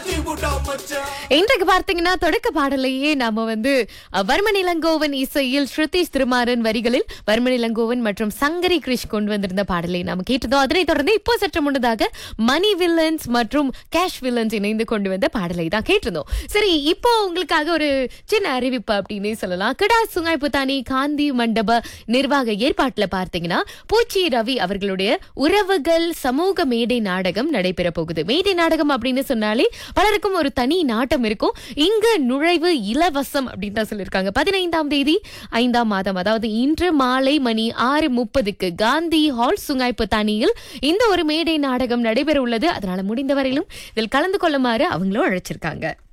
இன்றைக்கு பார்த்தீங்கன்னா தொடக்க பாடலையே நாம வந்து அஹ், வர்மன் இளங்கோவன் இசையில் ஸ்ருதீஷ் திருமாறன் வரிகளில் வர்மன் இளங்கோவன் மற்றும் சங்கரி கிரிஷ் கொண்டு வந்திருந்த பாடலை நாம கேட்டதோம் அதனைத் தொடர்ந்து இப்போ சற்று முன்னதாக மணி வில்லன்ஸ் மற்றும் கேஷ் வில்லன்ஸ் இணைந்து கொண்டு வந்த பாடலை தான் கேட்டிருந்தோம் சரி இப்போ உங்களுக்காக ஒரு சின்ன அறிவிப்பு அப்படின்னே சொல்லலாம் கிடா சுங்காய் புத்தானி காந்தி மண்டப நிர்வாக ஏற்பாட்டுல பார்த்தீங்கன்னா பூச்சி ரவி அவர்களுடைய உறவுகள் சமூக மேடை நாடகம் நடைபெற போகுது மேடை நாடகம் அப்படின்னு சொன்னாலே பலருக்கும் ஒரு தனி நாட்டம் இருக்கும் இங்க நுழைவு இலவசம் அப்படின்னு தான் சொல்லியிருக்காங்க பதினைந்தாம் தேதி ஐந்தாம் மாதம் அதாவது இன்று மாலை மணி ஆறு முப்பதுக்கு காந்தி ஹால் சுங்காய்ப்பு தனியில் இந்த ஒரு மேடை நாடகம் நடைபெற உள்ளது அதனால முடிந்த வரையிலும் இதில் கலந்து கொள்ளுமாறு அவங்களும் அழைச்சிருக்காங்க